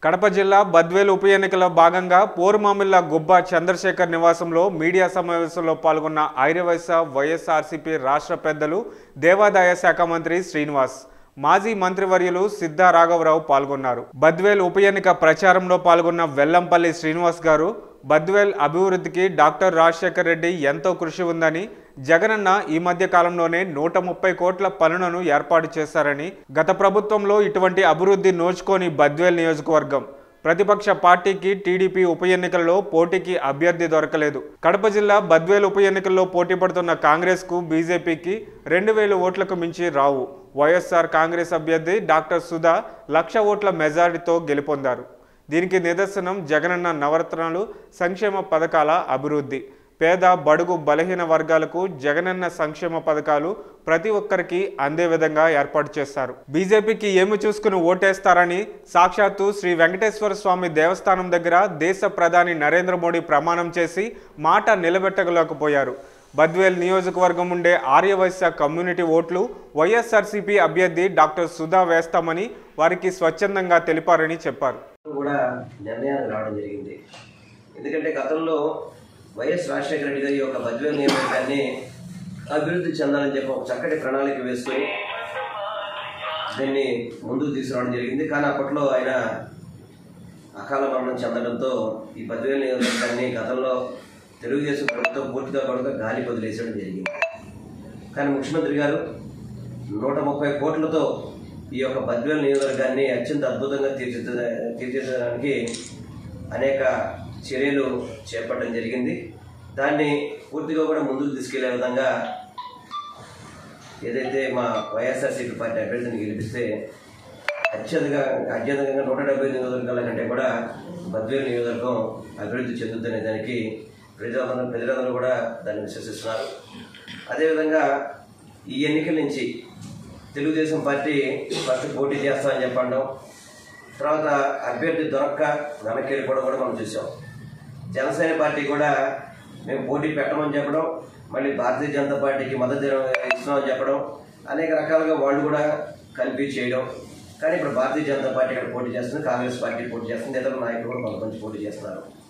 కడప జిల్లా బద్వేలు ఉప ఎన్నికలో భాగంగా పోరుమామిల్ల గుబ్బ చంద్రశేఖర్ నివాసంలో మీడియా సమావేశంలో పాల్గొన్న ఐరవైస వైఎస్ఆర్సీపీ రాష్ట్ర పెద్దలు దేవాదాయ శాఖ మంత్రి శ్రీనివాస్ మాజీ మంత్రివర్యులు సిద్ధా రాఘవరావు పాల్గొన్నారు బద్వేల్ ఉప ఎన్నిక ప్రచారంలో పాల్గొన్న వెల్లంపల్లి శ్రీనివాస్ గారు బద్వేల్ అభివృద్ధికి డాక్టర్ రాజశేఖర్ రెడ్డి ఎంతో కృషి ఉందని జగనన్న ఈ మధ్య కాలంలోనే నూట ముప్పై కోట్ల పనులను ఏర్పాటు చేశారని గత ప్రభుత్వంలో ఇటువంటి అభివృద్ధి నోచుకోని బద్వేల్ నియోజకవర్గం ప్రతిపక్ష పార్టీకి టీడీపీ ఉప ఎన్నికల్లో పోటీకి అభ్యర్థి దొరకలేదు కడప జిల్లా బద్వేల్ ఉప ఎన్నికల్లో పోటీ పడుతున్న కాంగ్రెస్కు బీజేపీకి రెండు వేల ఓట్లకు మించి రావు వైఎస్ఆర్ కాంగ్రెస్ అభ్యర్థి డాక్టర్ సుధా లక్ష ఓట్ల మెజారిటీతో గెలుపొందారు దీనికి నిదర్శనం జగనన్న నవరత్నాలు సంక్షేమ పథకాల అభివృద్ధి పేద బడుగు బలహీన వర్గాలకు జగనన్న సంక్షేమ పథకాలు ప్రతి ఒక్కరికి అందే విధంగా ఏర్పాటు చేస్తారు బీజేపీకి ఏమి చూసుకుని ఓటేస్తారని సాక్షాత్తు శ్రీ వెంకటేశ్వర స్వామి దేవస్థానం దగ్గర దేశ ప్రధాని నరేంద్ర మోడీ ప్రమాణం చేసి మాట నిలబెట్టగలేకపోయారు బద్వేల్ నియోజకవర్గం ఉండే ఆర్యవైశ్య కమ్యూనిటీ ఓట్లు వైఎస్ఆర్సీపీ అభ్యర్థి డాక్టర్ సుధా వేస్తామని వారికి స్వచ్ఛందంగా తెలిపారని చెప్పారు కూడా నిర్ణయానికి రావడం జరిగింది ఎందుకంటే గతంలో వైఎస్ రాజశేఖర రెడ్డి గారి యొక్క బద్వేల్ నియోజకవర్గాన్ని అభివృద్ధి చెందాలని చెప్పి ఒక చక్కటి ప్రణాళిక వేసుకొని దీన్ని ముందుకు తీసుకురావడం జరిగింది కానీ అప్పట్లో ఆయన అకాల మరణం చెందడంతో ఈ బద్వేల్ నియోజకవర్గాన్ని గతంలో తెలుగుదేశం ప్రభుత్వం పూర్తిగా కూడా గాలి వదిలేసడం జరిగింది కానీ ముఖ్యమంత్రి గారు నూట ముప్పై కోట్లతో ఈ యొక్క బద్వేల్ నియోజకవర్గాన్ని అత్యంత అద్భుతంగా తీర్చిదిద్ద తీర్చిదిద్దడానికి అనేక చర్యలు చేపట్టడం జరిగింది దాన్ని పూర్తిగా కూడా ముందుకు తీసుకెళ్లే విధంగా ఏదైతే మా వైఎస్ఆర్సీపీ పార్టీ అభ్యర్థిని గెలిపిస్తే అత్యధికంగా అత్యధికంగా నూట డెబ్బై నియోజకవర్గాల కంటే కూడా బద్వేలు నియోజకవర్గం అభివృద్ధి చెందుతున్న దానికి ప్రజలందరూ ప్రజలందరూ కూడా దాన్ని విశ్వసిస్తున్నారు అదేవిధంగా ఈ ఎన్నికల నుంచి తెలుగుదేశం పార్టీ ఫస్ట్ పోటీ చేస్తామని చెప్పడం తర్వాత అభ్యర్థి దొరక్క వెనక్కి వెళ్ళిపోవడం కూడా మనం చూసాం జనసేన పార్టీ కూడా మేము పోటీ పెట్టమని చెప్పడం మళ్ళీ భారతీయ జనతా పార్టీకి మద్దతు ఇస్తున్నామని చెప్పడం అనేక రకాలుగా వాళ్ళు కూడా కన్ఫ్యూజ్ చేయడం కానీ ఇప్పుడు భారతీయ జనతా పార్టీ ఇక్కడ పోటీ చేస్తుంది కాంగ్రెస్ పార్టీ పోటీ చేస్తుంది ఇతర నాయకులు కూడా కొంతమంది పోటీ చేస్తున్నారు